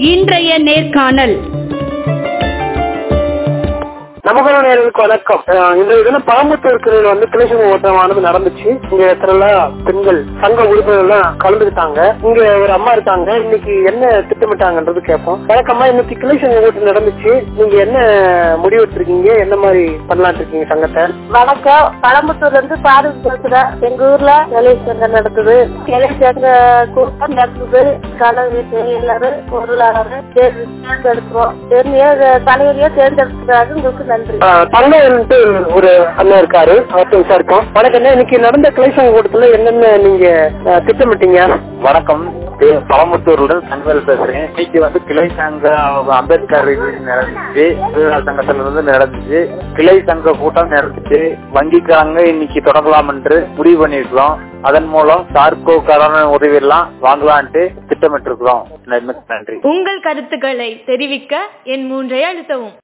இன்றைய நேர்காணல் நமகர நேர்களுக்கு வணக்கம் அஹ் இந்த இதுல பாம்பத்தூர் கிளையில் வந்து கிளைசங்க ஓட்டமானது நடந்துச்சு இங்க இடத்துல பெண்கள் சங்க உறுப்பினர்கள் எல்லாம் கலந்துக்கிட்டாங்க இங்க ஒரு அம்மா இருக்காங்க இன்னைக்கு என்ன திட்டமிட்டாங்கன்றது கேட்போம் வழக்கமா இன்னைக்கு கிளைசங்க ஓட்டு நடந்துச்சு நீங்க என்ன முடிவு எடுத்திருக்கீங்க என்ன மாதிரி பண்ணலாம்னு இருக்கீங்க சங்கத்தை வணக்கம் பழம்புத்தூர்ல இருந்து பாரு பேசுறேன் எங்க ஊர்ல வேலை சங்கம் நடக்குது வேலை சங்க கூட்டம் நடக்குது கலவை செயலர் பொருளாளர் தேர்வு தேர்ந்தெடுக்கிறோம் தெரிஞ்ச தலைவரையே தேர்ந்தெடுக்கிறாரு உங்களுக்கு நன்றி அஹ் தங்கைன்ட்டு ஒரு அண்ணன் இருக்காரு அவர்கிட்ட விசாரிப்போம் வணக்கம் அண்ணா, இன்னைக்கு நடந்த கிளைசங்க கூட்டத்துல என்னென்ன நீங்க அஹ், திட்டமிட்டீங்க வணக்கம் இது பழமுத்தூர்ல தங்கவேல் பேசுறேன் இன்னைக்கு வந்து கிளை சங்க அம்பேத்கர் இது நடந்துச்சு தொழிலாளர் சங்கத்துல இருந்து நடந்துச்சு கிளை சங்க கூட்டம் நடந்துச்சு வங்கிக்காரங்க இன்னைக்கு தொடங்கலாம் என்று முடிவு பண்ணிருக்கிறோம் அதன் மூலம் சார்கோ கடன் உதவி எல்லாம் வாங்கலான்ட்டு திட்டமிட்டிருக்கிறோம் நன்றி உங்கள் கருத்துக்களை தெரிவிக்க என் மூன்றை அழுத்தவும்